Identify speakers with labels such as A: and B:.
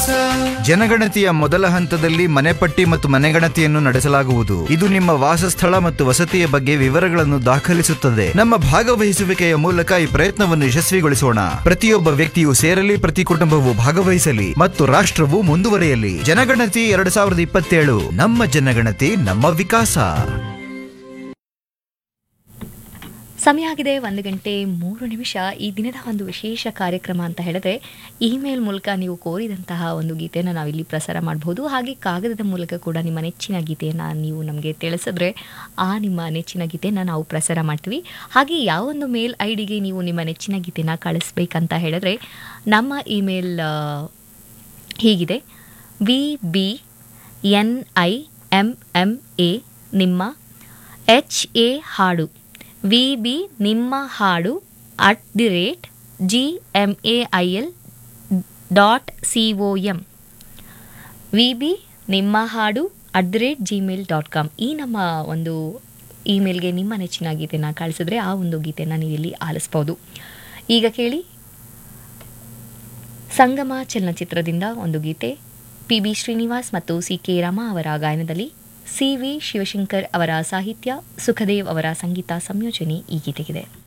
A: ಜನಗಣತಿಯ ಮೊದಲ ಹಂತದಲ್ಲಿ ಮನೆಪಟ್ಟಿ ಮತ್ತು ಮನೆಗಣತಿಯನ್ನು ನಡೆಸಲಾಗುವುದು ಇದು ನಿಮ್ಮ ವಾಸಸ್ಥಳ ಮತ್ತು ವಸತಿಯ ಬಗ್ಗೆ ವಿವರಗಳನ್ನು ದಾಖಲಿಸುತ್ತದೆ ನಮ್ಮ ಭಾಗವಹಿಸುವಿಕೆಯ ಮೂಲಕ ಈ ಪ್ರಯತ್ನವನ್ನು ಯಶಸ್ವಿಗೊಳಿಸೋಣ ಪ್ರತಿಯೊಬ್ಬ ವ್ಯಕ್ತಿಯು ಸೇರಲಿ ಪ್ರತಿ ಕುಟುಂಬವು ಭಾಗವಹಿಸಲಿ ಮತ್ತು ರಾಷ್ಟ್ರವು ಮುಂದುವರಿಯಲಿ ಜನಗಣತಿ ಎರಡ್ ಸಾವಿರದ ಇಪ್ಪತ್ತೇಳು ನಮ್ಮ ಜನಗಣತಿ ನಮ್ಮ ವಿಕಾಸ
B: ಸಮಯ ಆಗಿದೆ ಒಂದು ಗಂಟೆ ಮೂರು ನಿಮಿಷ ಈ ದಿನದ ಒಂದು ವಿಶೇಷ ಕಾರ್ಯಕ್ರಮ ಅಂತ ಹೇಳಿದ್ರೆ ಇಮೇಲ್ ಮೂಲಕ ನೀವು ಕೋರಿದಂತಹ ಒಂದು ಗೀತೆಯನ್ನು ನಾವಿಲ್ಲಿ ಪ್ರಸಾರ ಮಾಡಬಹುದು ಹಾಗೆ ಕಾಗದದ ಮೂಲಕ ಕೂಡ ನಿಮ್ಮ ನೆಚ್ಚಿನ ಗೀತೆಯನ್ನು ನೀವು ನಮಗೆ ತಿಳಿಸಿದ್ರೆ ಆ ನಿಮ್ಮ ನೆಚ್ಚಿನ ಗೀತೆಯನ್ನು ನಾವು ಪ್ರಸಾರ ಮಾಡ್ತೀವಿ ಹಾಗೆ ಯಾವೊಂದು ಮೇಲ್ ಐ ಡಿಗೆ ನೀವು ನಿಮ್ಮ ನೆಚ್ಚಿನ ಗೀತೆನ ಕಳಿಸ್ಬೇಕಂತ ಹೇಳಿದ್ರೆ ನಮ್ಮ ಇಮೇಲ್ ಆ, ಹೀಗಿದೆ V B N I M M A ನಿಮ್ಮ ಎಚ್ ಎ ಹಾಡು ವಿ ಬಿ ನಿಮ್ಮ ಹಾಡು at the rate G M A I L dot C O M V B ನಿಮ್ಮ ಹಾಡು at the rate Gmail dot com ಈ ನಮ್ಮ ಒಂದು ಇಮೇಲ್ಗೆ ನಿಮ್ಮ ನೆಚ್ಚಿನ ಗೀತೆನ ಕಳಿಸಿದ್ರೆ ಆ ಒಂದು ಗೀತೆನ ನೀವು ಇಲ್ಲಿ ಆಲಿಸ್ಬೋದು ಈಗ ಕೇಳಿ ಸಂಗಮ ಚಲನಚಿತ್ರದಿಂದ ಒಂದು ಗೀತೆ ಪಿ ಬಿ ಶ್ರೀನಿವಾಸ್ ಮತ್ತು ಸಿ ಕೆ ರಮಾ ಅವರ ಗಾಯನದಲ್ಲಿ ಸಿ ವಿ ಶಿವಶಂಕರ್ ಅವರ ಸಾಹಿತ್ಯ ಸುಖದೇವ್ ಅವರ ಸಂಗೀತ ಸಂಯೋಜನೆ ಈ ಗೀತೆಗಿದೆ